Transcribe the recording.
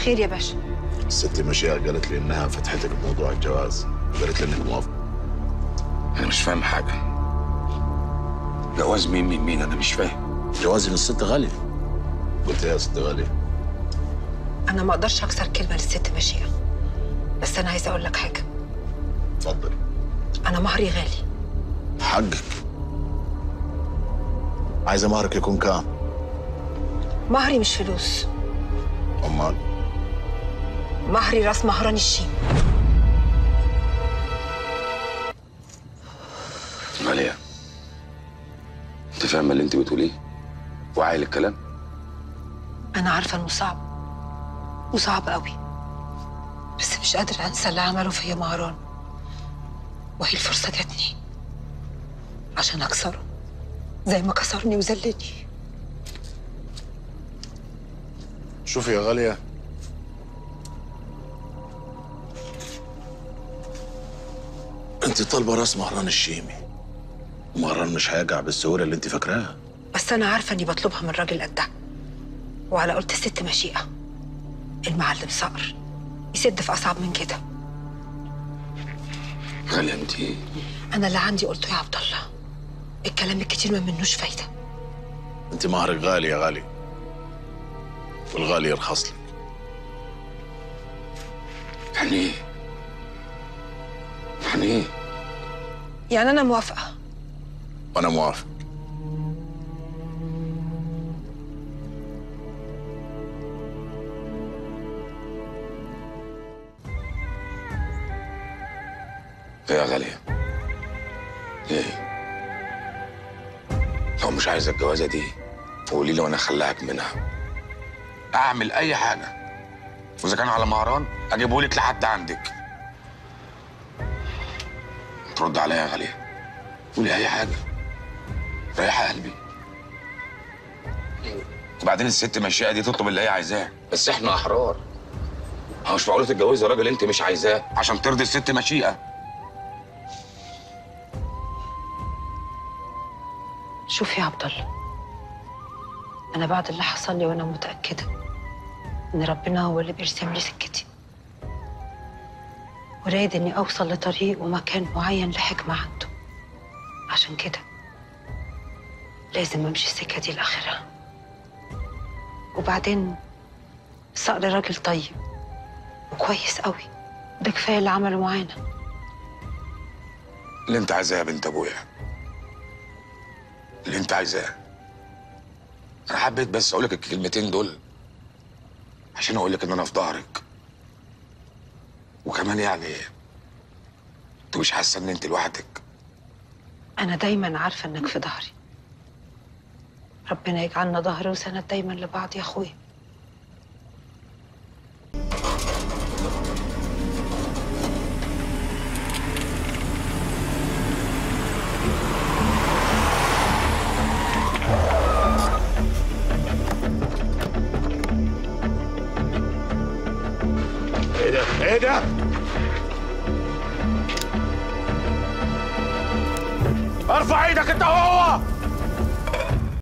خير يا باشا الست مشيئة قالت لي انها فتحتك بموضوع الجواز قالت لي انك موافق انا مش فاهم حاجه جواز مين من مين انا مش فاهم جوازي من الست غالية قلت يا ست غالية انا ما اقدرش اكسر كلمه للست مشيئه بس انا عايزه اقول لك حاجه اتفضل انا مهري غالي حقك عايزة مهرك يكون كام مهري مش فلوس امال مهري راس مهران الشيم غالية انت فاهمه اللي انت بتقوليه وعايل الكلام انا عارفه انه صعب وصعب قوي بس مش قادره انسى اللي عمله فيا مهران وهي الفرصه جاتني عشان اكسره زي ما كسرني وذلني شوفي يا غالية انت طالبة راس مهران الشيمي ومهران مش هيقع بالسهولة اللي انت فاكراها بس انا عارفه اني بطلبها من راجل قدها وعلى قلت الست مشيئه المعلم صقر يسد في اصعب من كده غالية انت انا اللي عندي قلته يا عبد الله الكلام الكتير ما منوش فايده انت مهرك غالي يا غالي والغالي يرخص لك يعني ايه يعني ايه يعني انا موافقه وانا موافق ايه يا غالية ايه لو مش عايزة الجوازة دي قولي لي وانا اخلعك منها اعمل اي حاجة واذا كان على مهران اجيبه لك لحد عندك ترد عليا يا غالية قولي اي حاجة ريحي قلبي وبعدين الست مشيئة دي تطلب اللي هي عايزاه بس احنا احرار هو مش معقولة تتجوزي راجل انت مش عايزاه عشان ترضي الست مشيئة شوف يا عبد الله انا بعد اللي حصل لي وانا متاكده ان ربنا هو اللي بيرسم لي سكتي ورايد اني اوصل لطريق ومكان معين لحكمه عنده عشان كده لازم امشي السكه دي لاخرها وبعدين صقر راجل طيب وكويس قوي ده كفايه اللي عمله معانا اللي انت عايزاه يا بنت ابويا اللي انت عايزاه انا حبيت بس اقول لك الكلمتين دول عشان اقول لك ان انا في ظهرك وكمان يعني انت مش حاسه ان انت لوحدك أنا دايما عارفة إنك في ظهري ربنا يجعلنا ظهر وسند دايما لبعض يا أخويا ايه ده ايه ده ارفع ايدك انت وهو